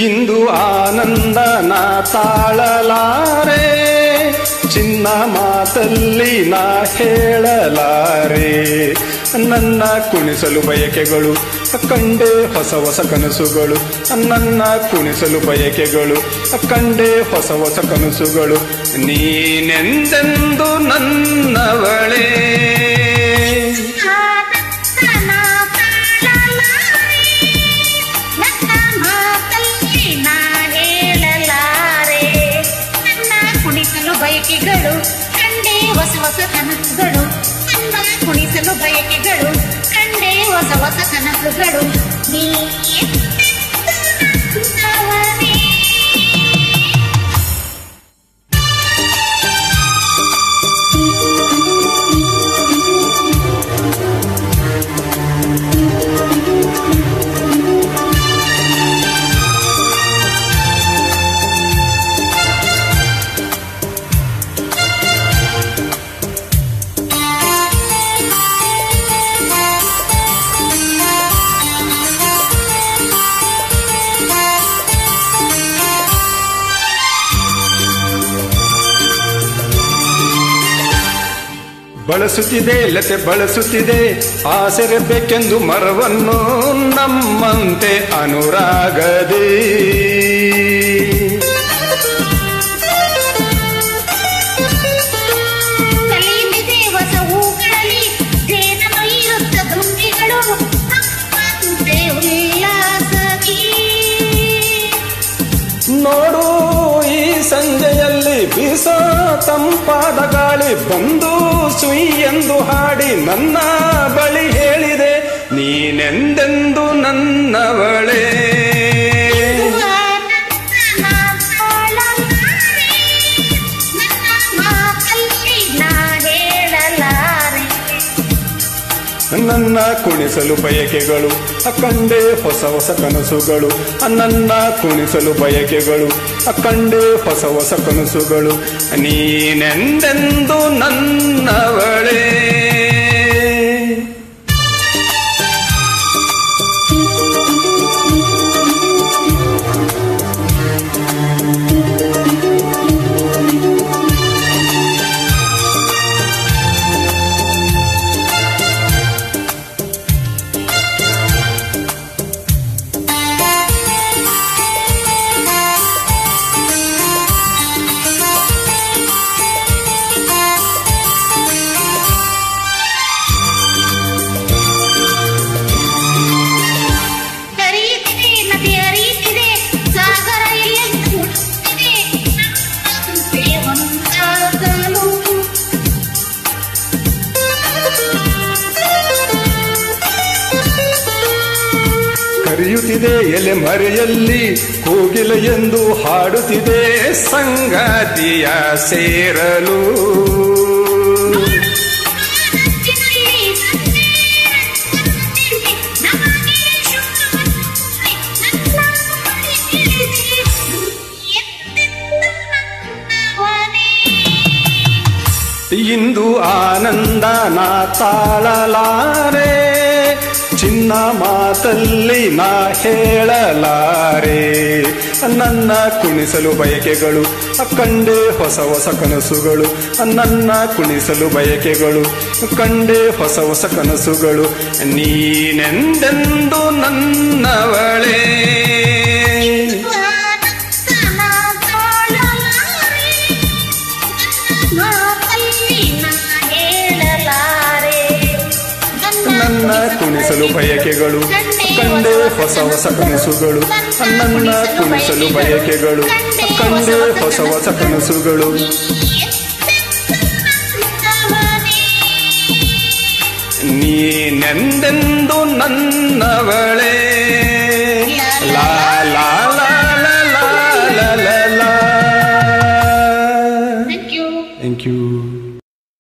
ಇಂದು ಆನಂದನ ತಾಳಲಾರೆ ಚಿನ್ನ ಮಾತಲ್ಲಿ ನಾ ಹೇಳಲಾರೆ ನನ್ನ ಕುಣಿಸಲು ಬಯಕೆಗಳು ಕಂಡೆ ಹೊಸ ಹೊಸ ಕನಸುಗಳು ನನ್ನ ಕುಣಿಸಲು ಬಯಕೆಗಳು ಕಂಡೆ ಹೊಸ ಹೊಸ ಕನಸುಗಳು ನೀನೆಂದೆಂದು ನನ್ನವಳೇ ಆನಂದನ ತಾಳಲಾರೆ, ನನ್ನ ಮಾತಲ್ಲಿ ನಾ ಹೇಳಲಾರೆ ನನ್ನ ಕುಣಿಸಲು ಬಯಕೆಗಳು ಕಂಡೆ ಹೊಸ ಹೊಸ ಕನಸುಗಳು ನನ್ನ ಕುಣಿಸಲು ಬಯಕೆಗಳು ಕಂಡೆ ಹೊಸ ಹೊಸ ಕನಸುಗಳು ನೀ ನನ್ನವನೇ. ಬಳಸುತ್ತಿದೆ ಲತೆ ಬಳಸುತ್ತಿದೆ ಆಸೆರಬೇಕೆಂದು ಮರವನ್ನು ನಮ್ಮಂತೆ ಅನುರಾಗದೆ ಕಲಿಯುತ್ತಿದೆ ಹೊಸ ಹೂಗಳಲ್ಲಿ ಜೇನನು ಇರುತ್ತ ದುಂಬಿಗಳು ನಮ್ಮಂತೆ ಉಲ್ಲಾಸದಿ ನೋಡು ಈ ಸಂಜೆಯಲ್ಲಿ ಬೀಸ ತಂಪಾದ ಗಾಳಿ ಬಂದು ಸುಯಿ ಎಂದು ಹಾಡಿ ನನ್ನ ಬಳಿ ಹೇಳಿದೆ ನೀನೆಂದೆಂದು ನನ್ನವಳೇ ಆನಂದನ ತಾಳಲಾರೆ, ನನ್ನ ಮಾತಲ್ಲಿ ನಾ ಹೇಳಲಾರೆ ನನ್ನ ಕುಣಿಸಲು ಬಯಕೆಗಳು ಕಂಡೆ ಹೊಸ ಹೊಸ ಕನಸುಗಳು ನನ್ನ ಕುಣಿಸಲು ಬಯಕೆಗಳು ಕಂಡೆ ಹೊಸ ಹೊಸ ಕನಸುಗಳು ನೀನೆಂದೆಂದು ನನ್ನವಳೇ ಹರಿಯುತ್ತಿದೆ ನದಿ ಹರಿಯುತ್ತಿದೆ ಸಾಗರ ಎಲ್ಲೆಂದು ಮುಳುಗುತ್ತಿದೆ ನಮ್ಮಂತೆ ಒಂದಾಗಲು ಕರೆಯುತ್ತಿದೆ ಎಲೆ ಮರೆಯಲ್ಲಿ ಕೋಗಿಲ ಎಂದು ಹಾಡುತ್ತಿದೆ ಸಂಗಾತಿಯ ಸೇರಲು ನಂಚಿನಲ್ಲಿ ನನ್ನೇ ನಂಚಿನಲ್ಲಿ ನಮಗೆ ಶುಭವನ್ನುಂಟೆ ನನ್ನ ಬಳಿ ತಿಳಿದೆ ಎಂದೆಂದು ನನ್ನವನೇ ಇಂದು ಆನಂದನ ತಾಳಲಾರೆ ಚಿನ್ನ ಮಾತಲ್ಲಿ ನಾ ಹೇಳಲಾರೆ ನನ್ನ ಕುಣಿಸಲು ಬಯಕೆಗಳು ಕಂಡೆ ಹೊಸ ಹೊಸ ಕನಸುಗಳು ನನ್ನ ಕುಣಿಸಲು ಬಯಕೆಗಳು ಕಂಡೆ ಹೊಸ ಹೊಸ ಕನಸುಗಳು ನೀನೆಂದೆಂದು ನನ್ನವಳೇ ಆನಂದನ ತಾಳಲಾರೆ, ನನ್ನ ಮಾತಲ್ಲಿ ನಾ ಹೇಳಲಾರೆ. ನನ್ನ ಕುಣಿಸಲು ಬಯಕೆಗಳು ಕಂಡೆ ಹೊಸ ಹೊಸ ಕನಸುಗಳು ನನ್ನ ಕುಣಿಸಲು ಬಯಕೆಗಳು ಕಂಡೆ ಹೊಸ ಹೊಸ ಕನಸುಗಳು ನೀನೆಂದೆಂದು ನನ್ನವಳೇ